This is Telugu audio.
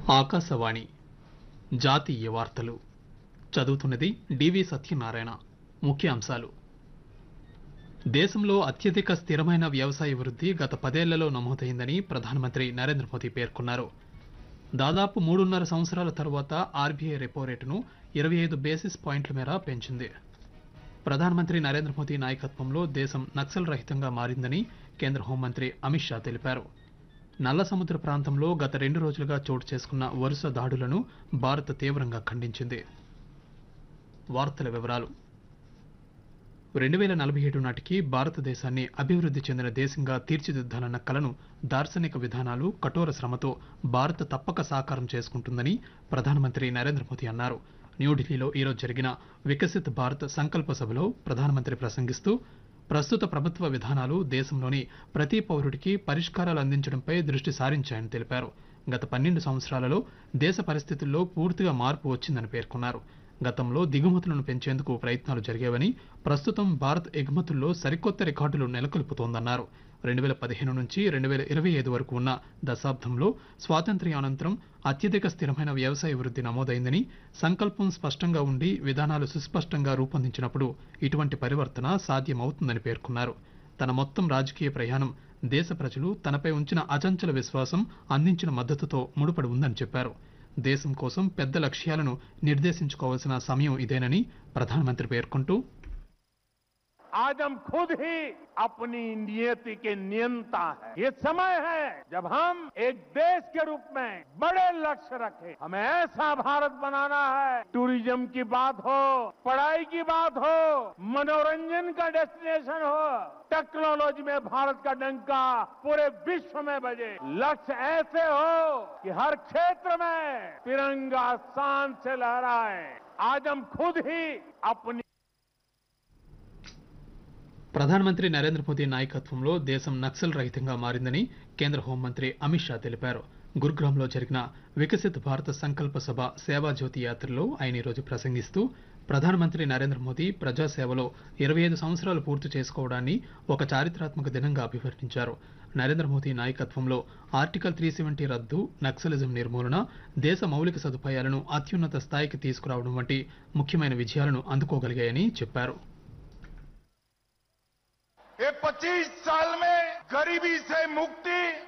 ఆకాశవాణి జాతీయ వార్తలు చదువుతున్నది డివి సత్యనారాయణ ముఖ్యాంశాలు దేశంలో అత్యధిక స్థిరమైన వ్యవసాయ వృద్ధి గత పదేళ్లలో నమోదైందని ప్రధానమంత్రి నరేంద్ర మోదీ పేర్కొన్నారు దాదాపు మూడున్నర సంవత్సరాల తర్వాత ఆర్బీఐ రెపో రేటును ఇరవై ఐదు బేసిస్ పాయింట్ల మేర పెంచింది ప్రధానమంత్రి నరేంద్ర మోదీ నాయకత్వంలో దేశం నక్సల్ రహితంగా మారిందని కేంద్ర హోంమంత్రి అమిత్ షా తెలిపారు నల్ల సముద్ర ప్రాంతంలో గత రెండు రోజులుగా చోటు చేసుకున్న వరుస దాడులను భారత్ తీవ్రంగా ఖండించింది వార్తల వివరాలు రెండు వేల నలభై ఏడు నాటికి భారతదేశాన్ని అభివృద్ధి చెందిన దేశంగా తీర్చిదిద్దాలన్న కలను దార్శనిక విధానాలు కఠోర శ్రమతో భారత్ తప్పక సాకారం చేసుకుంటుందని ప్రధానమంత్రి నరేంద్ర మోదీ అన్నారు న్యూఢిల్లీలో ఈరోజు జరిగిన వికసిత్ భారత్ సంకల్ప సభలో ప్రధానమంత్రి ప్రసంగిస్తూ ప్రస్తుత ప్రభుత్వ విధానాలు దేశంలోని ప్రతి పౌరుడికి పరిష్కారాలు అందించడంపై దృష్టి సారించాయని తెలిపారు గత పన్నెండు సంవత్సరాలలో దేశ పరిస్థితుల్లో పూర్తిగా మార్పు వచ్చిందని పేర్కొన్నారు గతంలో దిగుమతులను పెంచేందుకు ప్రయత్నాలు జరిగేవని ప్రస్తుతం భారత్ ఎగుమతుల్లో సరికొత్త రికార్డులు నెలకొల్పుతోందన్నారు రెండు వేల పదిహేను నుంచి రెండు వేల ఇరవై ఐదు వరకు ఉన్న దశాబ్దంలో స్వాతంత్ర్యానంతరం అత్యధిక స్థిరమైన వ్యవసాయ వృద్ధి నమోదైందని సంకల్పం స్పష్టంగా ఉండి విధానాలు సుస్పష్టంగా రూపొందించినప్పుడు ఇటువంటి పరివర్తన సాధ్యమవుతుందని పేర్కొన్నారు తన మొత్తం రాజకీయ ప్రయాణం దేశ ప్రజలు తనపై ఉంచిన అచంచల విశ్వాసం అందించిన మద్దతుతో ముడిపడి ఉందని చెప్పారు దేశం కోసం పెద్ద లక్ష్యాలను నిర్దేశించుకోవాల్సిన సమయం ఇదేనని ప్రధానమంత్రి పేర్కొంటూ आज हम खुद ही अपनी नियति के नियंता है ये समय है जब हम एक देश के रूप में बड़े लक्ष्य रखें हमें ऐसा भारत बनाना है टूरिज्म की बात हो पढ़ाई की बात हो मनोरंजन का डेस्टिनेशन हो टेक्नोलॉजी में भारत का डंका पूरे विश्व में बजे लक्ष्य ऐसे हो कि हर क्षेत्र में तिरंगा शान से लहराए आज हम खुद ही अपनी ప్రధానమంత్రి నరేంద్ర మోదీ నాయకత్వంలో దేశం నక్సల్ రహితంగా మారిందని కేంద్ర హోంమంత్రి అమిత్ షా తెలిపారు గురుగ్రామ్లో జరిగిన వికసిత్ భారత సంకల్ప సభ సేవా జ్యోతి యాత్రలో ఆయన ఈరోజు ప్రసంగిస్తూ ప్రధానమంత్రి నరేంద్ర మోదీ ప్రజాసేవలో ఇరవై ఐదు సంవత్సరాలు పూర్తి చేసుకోవడాన్ని ఒక చారిత్రాత్మక దినంగా అభివర్ణించారు నరేంద్ర మోదీ నాయకత్వంలో ఆర్టికల్ త్రీ సెవెంటీ రద్దు నక్సలిజం నిర్మూలన దేశ మౌలిక సదుపాయాలను అత్యున్నత స్థాయికి తీసుకురావడం వంటి ముఖ్యమైన విజయాలను అందుకోగలిగాయని చెప్పారు ये 25 साल में गरीबी से मुक्ति